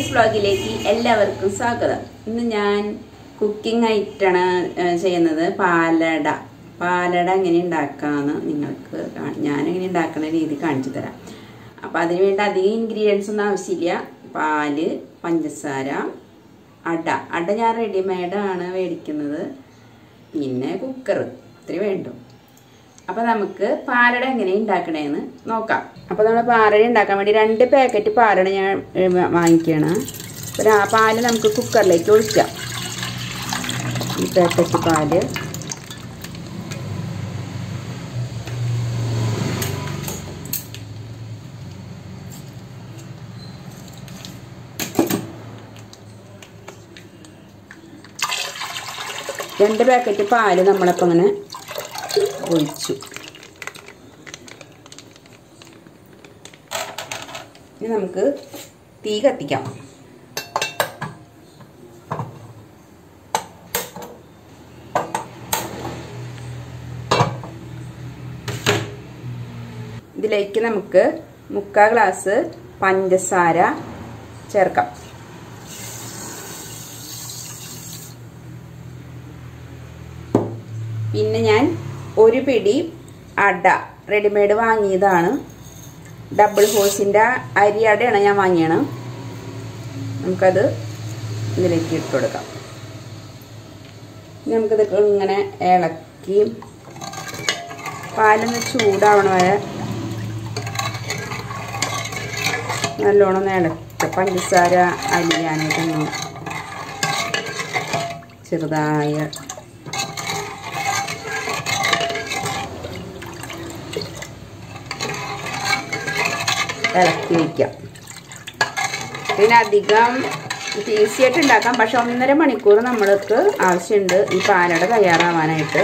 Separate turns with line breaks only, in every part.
ഷമീസ് വ്ളോഗിലേക്ക് എല്ലാവർക്കും സ്വാഗതം ഇന്ന് ഞാൻ കുക്കിംഗ് ആയിട്ടാണ് ഏഹ്, ചെയ്യുന്നത് പാലട പാലട എങ്ങനെ ഉണ്ടാക്കാമെന്ന് നിങ്ങൾക്ക് കാ- ഞാൻ എങ്ങനെ ഉണ്ടാക്കുന്ന രീതി കാണിച്ചു തരാം അപ്പം അതിന് വേണ്ടി അധികം ഇൻഗ്രീഡിയൻസ് ഒന്നും ആവശ്യമില്ല പാല് പഞ്ചസാര അട അട ഞാൻ റെഡിമെയ്ഡാണ് മേടിക്കുന്നത് പിന്നെ കുക്കർ ഇത്രയും വേണ്ടു അപ്പൊ നമുക്ക് പാലട എങ്ങനെ ഉണ്ടാക്കണേന്ന് നോക്കാം അപ്പൊ നമ്മൾ പാലട ഉണ്ടാക്കാൻ വേണ്ടി രണ്ട് പാക്കറ്റ് പാലട ഞാൻ ഏ, വാങ്ങിക്കണം ഒരു ആ പാല് നമുക്ക് കുക്കറിലേക്ക് ഒഴിക്കാം ഈ പാക്കറ്റ് പാല് രണ്ട് പാക്കറ്റ് പാല് നമ്മളിപ്പോൾ അങ്ങനെ ഒഴിച്ചു ഇനി നമുക്ക് തീ കത്തിക്കാം ഇതിലേക്ക് നമുക്ക് മുക്കാൽ ഗ്ലാസ് പഞ്ചസാര ചേർക്കാം പിന്നെ ഞാൻ ഒരു പിടി അട റെഡിമെയ്ഡ് വാങ്ങിയതാണ് ഡബിൾ ഹോസിൻ്റെ അരി അടയാണ് ഞാൻ വാങ്ങിയാണ് നമുക്കത് ഇതിലേക്ക് ഇട്ട് കൊടുക്കാം ഇനി നമുക്കിത് ഇങ്ങനെ ഇളക്കി പാലൊന്ന് ചൂടാവണ വരെ നല്ലോണം ഒന്ന് ഇളക്കുക പഞ്ചസാര അലിയാനായിട്ടൊന്ന് ചെറുതായ ഇളക്കി വയ്ക്കാം പിന്നെ അധികം ഈസി ആയിട്ട് ഉണ്ടാക്കാം പക്ഷെ ഒന്നര മണിക്കൂർ നമ്മൾക്ക് ആവശ്യമുണ്ട് ഈ പാലട തയ്യാറാവാനായിട്ട്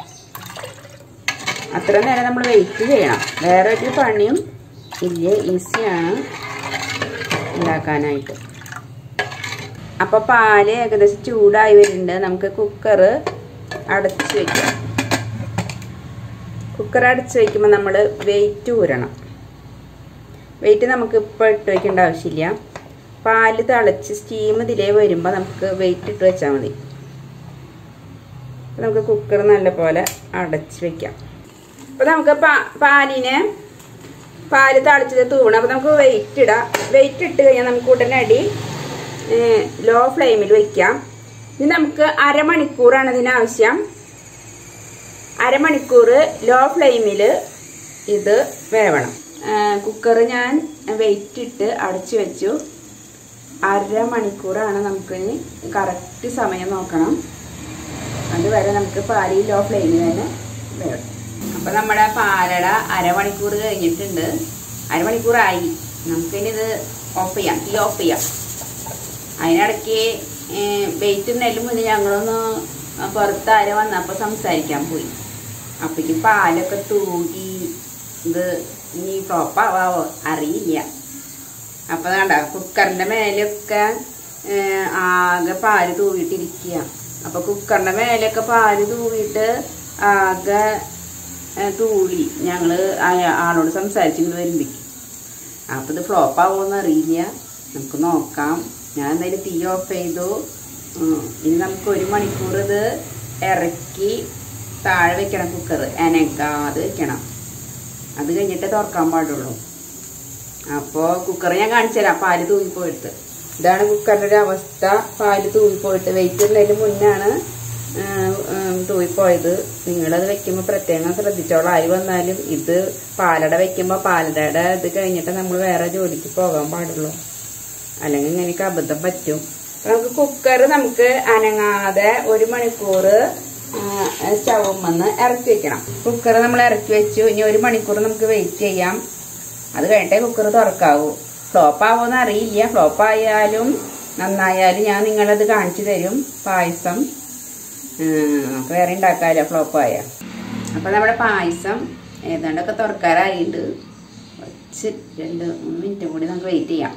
അത്ര നേരം നമ്മൾ വെയിറ്റ് ചെയ്യണം വേറെ ഒരു പണിയും ഇല്ല ഈസിയാണ് ഉണ്ടാക്കാനായിട്ട് അപ്പോൾ പാല് ഏകദേശം ചൂടായി വരുന്നുണ്ട് നമുക്ക് കുക്കർ അടച്ച് വയ്ക്കാം കുക്കർ അടച്ച് വയ്ക്കുമ്പോൾ നമ്മൾ വെയിറ്റ് ഊരണം വെയിറ്റ് നമുക്ക് ഇപ്പോൾ ഇട്ട് വെക്കേണ്ട ആവശ്യമില്ല പാല് തിളച്ച് സ്റ്റീം ഇതിലേ വരുമ്പോൾ നമുക്ക് വെയിറ്റ് ഇട്ട് വെച്ചാൽ മതി അപ്പോൾ നമുക്ക് കുക്കർ നല്ലപോലെ അടച്ച് വെക്കാം അപ്പോൾ നമുക്ക് പാ പാലിനെ പാല് തിളച്ചത് തൂവണം അപ്പോൾ നമുക്ക് വെയിറ്റ് ഇടാം വെയിറ്റ് ഇട്ട് കഴിഞ്ഞാൽ നമുക്ക് ഉടനടി ലോ ഫ്ലെയിമിൽ വെക്കാം ഇനി നമുക്ക് അരമണിക്കൂറാണ് ഇതിന് ആവശ്യം അരമണിക്കൂർ ലോ ഫ്ലെയിമിൽ ഇത് വേവണം കുക്കർ ഞാൻ വെയിറ്റ് ഇട്ട് അടച്ചു വെച്ചു അരമണിക്കൂറാണ് നമുക്ക് ഇനി കറക്റ്റ് സമയം നോക്കണം അതുവരെ നമുക്ക് പാല് ലോ ഫ്ലെയിമിൽ തന്നെ വേണം അപ്പം നമ്മുടെ പാലട അരമണിക്കൂർ കഴിഞ്ഞിട്ടുണ്ട് അരമണിക്കൂറായി നമുക്കിനി ഇത് ഓഫ് ചെയ്യാം തീ ഓഫ് ചെയ്യാം അതിനിടയ്ക്ക് വെയിറ്റ് ഉണ്ടെങ്കിലും മുന്നേ ഞങ്ങളൊന്ന് പുറത്ത് ആരെ വന്നപ്പോൾ സംസാരിക്കാൻ പോയി അപ്പോഴേക്ക് പാലൊക്കെ തൂകി ഇത് ഇനി ഫ്ലോപ്പ് ആവാവോ അറിയില്ല അപ്പോൾ വേണ്ട കുക്കറിൻ്റെ മേലെയൊക്കെ ആകെ പാല് തൂവിയിട്ടിരിക്കുക അപ്പോൾ കുക്കറിൻ്റെ മേലെയൊക്കെ പാല് തൂവിയിട്ട് ആകെ തൂളി ഞങ്ങൾ ആളോട് സംസാരിച്ചിട്ട് വരുമ്പോഴേക്കും അപ്പോൾ ഇത് ഫ്ലോപ്പ് ആവുമെന്ന് അറിയില്ല നമുക്ക് നോക്കാം ഞാൻ എന്തായാലും തീ ഓഫ് ചെയ്തു ഇനി നമുക്ക് ഒരു മണിക്കൂർ ഇത് ഇറക്കി താഴെ വെക്കണം കുക്കർ അനക്കാതെ വെക്കണം അത് കഴിഞ്ഞിട്ടേ തുറക്കാൻ പാടുള്ളൂ അപ്പോൾ കുക്കർ ഞാൻ കാണിച്ചു തരാം പാല് തൂങ്ങിപ്പോയിട്ട് ഇതാണ് കുക്കറിൻ്റെ ഒരു അവസ്ഥ പാല് തൂങ്ങിപ്പോയിട്ട് വെയിറ്റ് ചെയ്യുന്നതിന് മുന്നാണ് തൂങ്ങിപ്പോയത് നിങ്ങളത് വെക്കുമ്പോൾ പ്രത്യേകം ശ്രദ്ധിച്ചോളാം ആര് വന്നാലും ഇത് പാലട വെക്കുമ്പോൾ പാലടയുടെ ഇത് കഴിഞ്ഞിട്ട് നമ്മൾ വേറെ ജോലിക്ക് പോകാൻ പാടുള്ളൂ അല്ലെങ്കിൽ ഇങ്ങനെയൊക്കെ അബദ്ധം പറ്റും നമുക്ക് കുക്കർ നമുക്ക് അനങ്ങാതെ ഒരു മണിക്കൂർ സ്റ്റൗമെന്ന് ഇറക്കി വെക്കണം കുക്കർ നമ്മൾ ഇറക്കി വെച്ചു ഇനി ഒരു മണിക്കൂർ നമുക്ക് വെയിറ്റ് ചെയ്യാം അത് കഴിഞ്ഞിട്ടേ കുക്കർ തുറക്കാവൂ ഫ്ലോപ്പ് ആവുമെന്ന് അറിയില്ല ഫ്ലോപ്പ് ആയാലും നന്നായാലും ഞാൻ നിങ്ങളത് കാണിച്ചു തരും പായസം നമുക്ക് വേറെ ഉണ്ടാക്കാമല്ലോ ഫ്ലോപ്പ് ആയ അപ്പോൾ നമ്മുടെ പായസം ഏതാണ്ടൊക്കെ തുറക്കാറായിട്ട് കുറച്ച് രണ്ട് മൂന്ന് മിനിറ്റ് കൂടി നമുക്ക് വെയിറ്റ് ചെയ്യാം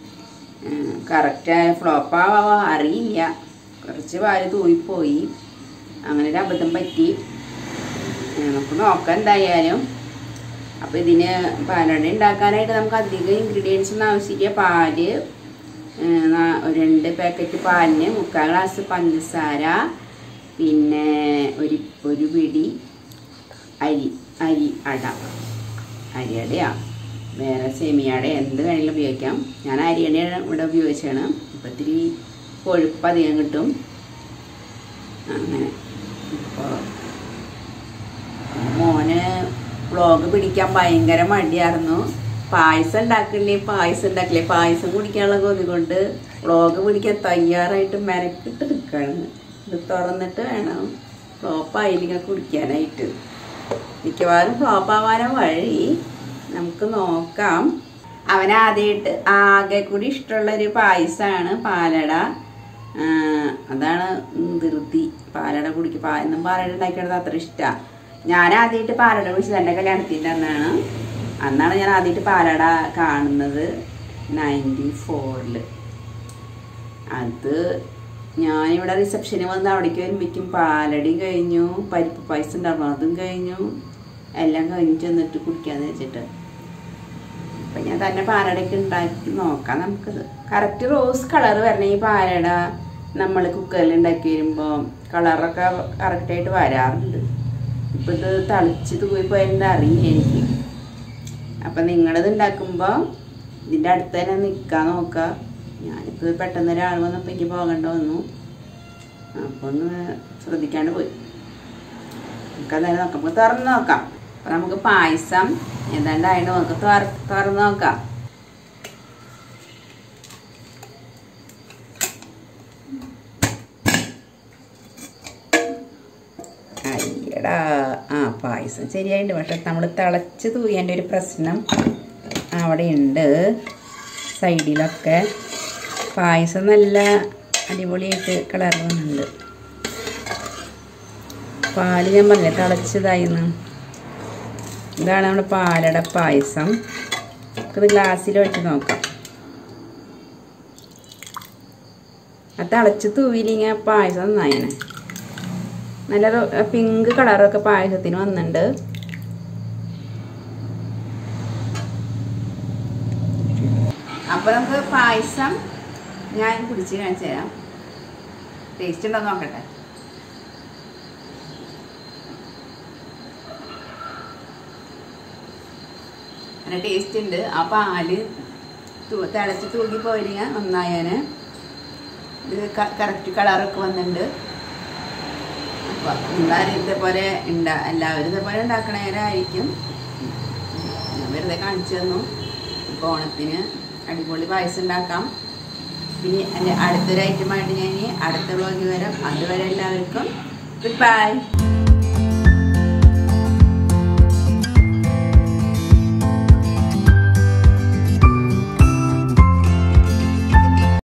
കറക്റ്റ് ഫ്ലോപ്പ് ആവാ അറിയില്ല കുറച്ച് പാല് തൂയിപ്പോയി അങ്ങനെ ഒരു അബദ്ധം പറ്റി നമുക്ക് നോക്കാം എന്തായാലും അപ്പോൾ ഇതിന് പാലട ഉണ്ടാക്കാനായിട്ട് നമുക്ക് അധികം ഇൻഗ്രീഡിയൻസ് ഒന്നും ആവശ്യമില്ല പാല് ഏഹ്, നാ- ഒരു രണ്ട് പാക്കറ്റ് പാലിന് മുക്കാൽ ഗ്ലാസ് പഞ്ചസാര പിന്നെ ഒരു ഒരു പിടി അരി അരി അട അരിയടയാ വേറെ സെമിയട എന്ത് വേണമെങ്കിലും ഉപയോഗിക്കാം ഞാൻ അരിയടയാണ് ഇവിടെ ഉപയോഗിച്ചാണ് ഇപ്പം ഇത്തിരി കൊഴുപ്പ് അധികം കിട്ടും അങ്ങനെ ഇപ്പോൾ മോന് വ്ളോഗ് പിടിക്കാൻ ഭയങ്കര മടിയായിരുന്നു പായസം ഉണ്ടാക്കില്ലേ പായസം ഉണ്ടാക്കില്ലേ പായസം കുടിക്കാനുള്ള കൊതി കൊണ്ട് വ്ളോഗ് പിടിക്കാൻ തയ്യാറായിട്ട് മെനക്കിട്ട് നിൽക്കുകയാണ് ഇത് തുറന്നിട്ട് വേണം ഫ്ലോപ്പായില്ലെങ്കിൽ കുടിക്കാനായിട്ട് മിക്കവാറും ഫ്ലോപ്പ് ആവാനും വഴി നമുക്ക് നോക്കാം അവനാദ്യമായിട്ട് ആകെ കൂടി ഇഷ്ടമുള്ള ഒരു പായസമാണ് പാലട ആ, അതാണ് ധൃതി പാലട കുടിക്കും പാ എന്നും പാലട ഉണ്ടാക്കിയത് അത്ര ഇഷ്ടമാണ് ഞാൻ ആദ്യമായിട്ട് പാലട കുടിച്ചത് എൻ്റെ കല്യാണത്തിൻ്റെ അന്നാണ് അന്നാണ് ഞാൻ ആദ്യമായിട്ട് പാലട കാണുന്നത് നയൻറ്റീൻ ഫോറിൽ അത് ഞാനിവിടെ റിസപ്ഷന് വന്ന് അവിടേക്ക് വരുമ്പോഴേക്കും പാലടയും കഴിഞ്ഞു പരിപ്പ് പായസം ഉണ്ടായിരുന്നു അതും കഴിഞ്ഞു എല്ലാം കഴിഞ്ഞ് ചെന്നിട്ട് കുടിക്കാന്ന് വെച്ചിട്ട് അപ്പം ഞാൻ തന്നെ പാലടയൊക്കെ ഉണ്ടാക്കി നോക്കാം നമുക്കത് കറക്റ്റ് റോസ് കളർ വരണ ഈ പാലട നമ്മൾ കുക്കറിൽ ഉണ്ടാക്കി വരുമ്പോൾ കളറൊക്കെ കറക്റ്റായിട്ട് വരാറുണ്ട് ഇപ്പം ഇത് തളിച്ച് തൂയി പോയാൽ അറിയില്ല എനിക്ക് അപ്പം നിങ്ങളിത് ഉണ്ടാക്കുമ്പോൾ ഇതിൻ്റെ അടുത്ത് തന്നെ നിൽക്കാൻ നോക്കുക ഞാനിപ്പോൾ പെട്ടെന്ന് ഒരാൾ വന്നപ്പോൾ എനിക്ക് പോകേണ്ട വന്നു അപ്പോൾ ഒന്ന് ശ്രദ്ധിക്കാണ്ട് പോയി നമുക്കതായത് നോക്കാം നമുക്ക് തുറന്ന് നോക്കാം അപ്പം നമുക്ക് പായസം എന്താണ്ടായിട്ട് നമുക്ക് തുറ തുറന്ന് നോക്കാം അയ്യടാ ആ പായസം ശരിയായിട്ടുണ്ട് പക്ഷെ നമ്മൾ തിളച്ച് തൂയേൻ്റെ ഒരു പ്രശ്നം അവിടെ ഉണ്ട് സൈഡിലൊക്കെ പായസം നല്ല അടിപൊളിയായിട്ട് കളർ വന്നിട്ടുണ്ട് പാല് ഞാൻ പറഞ്ഞില്ലേ തിളച്ചതായിന്ന് ഇതാണ് നമ്മുടെ പാലട പായസം നമുക്കിത് ഗ്ലാസ്സിൽ ഒഴിച്ച് നോക്കാം ആ തിളച്ച് തൂവിലിങ്ങനെ പായസം നന്നായിനെ നല്ല റോ- പിങ്ക് കളറൊക്കെ പായസത്തിന് വന്നിട്ടുണ്ട് അപ്പൊ നമുക്ക് പായസം ഞാൻ കുടിച്ച് കാണിച്ചു തരാം ടേസ്റ്റ് ഉണ്ടോ എന്ന് നോക്കട്ടെ നല്ല ടേസ്റ്റ് ഉണ്ട് ആ പാല് തു- തിളച്ച് തൂക്കി പോയിരുന്ന നന്നായാന് ഇത് കറക്റ്റ് കളറൊക്കെ വന്നിട്ടുണ്ട് അപ്പോൾ എല്ലാവരും ഇതേപോലെ ഉണ്ടാ എല്ലാവരും ഇതേപോലെ ഉണ്ടാക്കണവരായിരിക്കും ഞാൻ വെറുതെ കാണിച്ചു തന്നു ഇപ്പോൾ ഓണത്തിന് അടിപൊളി പായസം ഉണ്ടാക്കാം പിന്നെ എൻ്റെ അടുത്തൊരു ഐറ്റമായിട്ട് ഞാൻ ഇനി അടുത്ത വ്ളോഗിൽ വരാം അതുവരെ എല്ലാവർക്കും ഗുഡ് ബൈ